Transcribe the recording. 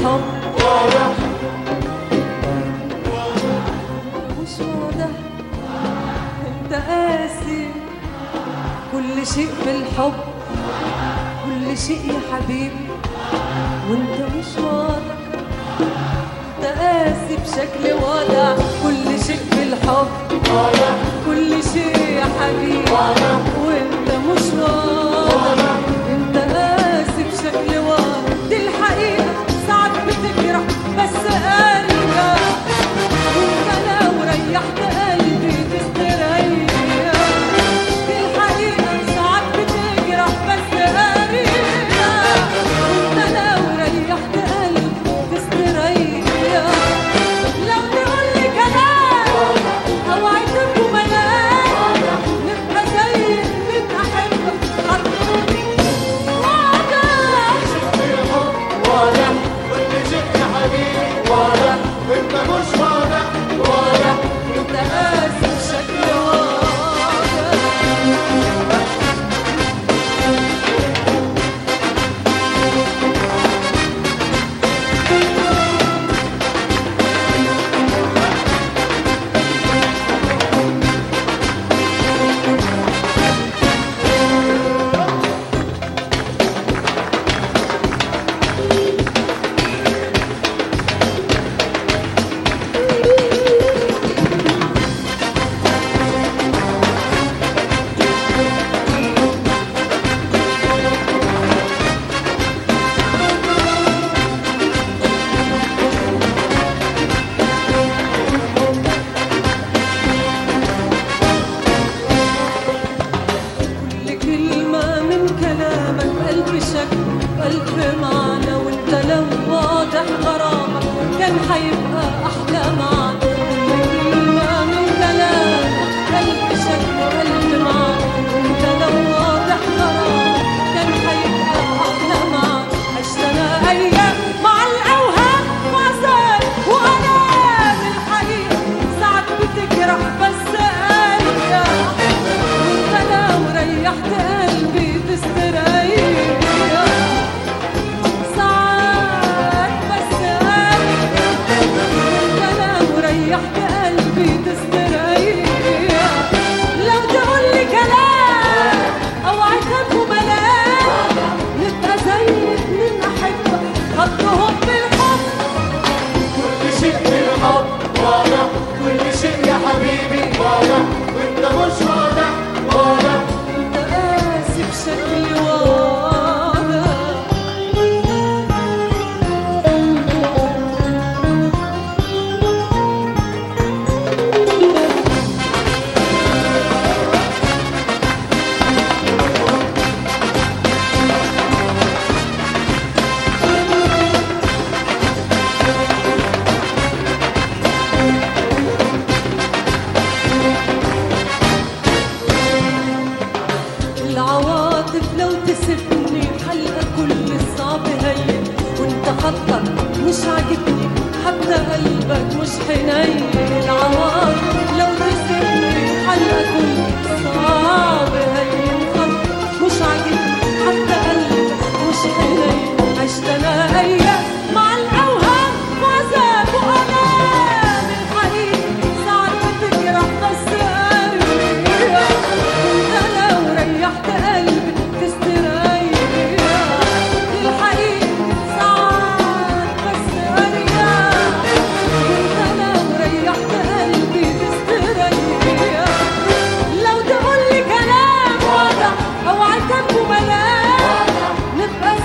الحب واضح مش واضح انت قاسي كل شيء في الحب كل شيء يا حبيبي وانت مش واضح انت قاسي بشكل واضح كل شيء في الحب واضح كل شيء يا حبيبي واضح. وانت مش واضح انت قاسي بشكل واضح دي الحقيقة ساعات بتجرح بس ارجع وانت لو ريحت قلبي تستريح دي الحقيقة ساعات بتجرح بس ارجع وانت لو ريحت قلبي تستريح لو تقول لي كلام او عيتك وملام نبقى زي نبقى حلوة حطوني واضح واضح كل شيء يا حبيبي واضح وانت مش واضح واضح انت قاسي بشكل واضح كل كلمة من كلامك بقلب شك بقلب معنى وانت لو واضح غرامك كان حيبقى أحلى معنى كل كلمة من كلامك بقلب شك بقلب معنى وانت لو واضح غرامك كان حيبقى أحلى معنى عشت أنا أيام مع الأوهام وعذاب وألام الحقيقة ساعات بتجرح بس أرجع وانت لو ريحت قلبي تستريح ساعات بس انت لو ريحت قلبي تستريح لو تقول لي كلام او عتاب وملام نبقى زي اتنين احبه خطهم بالحب كل شيء في الحب واضح كل شيء يا حبيبي واضح وانت مش واضح واضح انت قاسي بشكل واضح العواطف لو تسبني حلقة كل الصعب هين وانت خطك مش عاجبني حتى قلبك مش حنين العواطف لو تسبني حلقة كل الصعب هين خطك مش عاجبني حتى قلبك مش حنين عشت انا ايام مع الاوهام وعذاب والام الحقيقة ساعات بتجرح بس ارجع انت لو ريحت قلبي تستريح الحقيقة ساعات بس ارجع انت لو ريحت قلبي تستريح لو تقول لي كلام واضح او عتاب وملام نبقى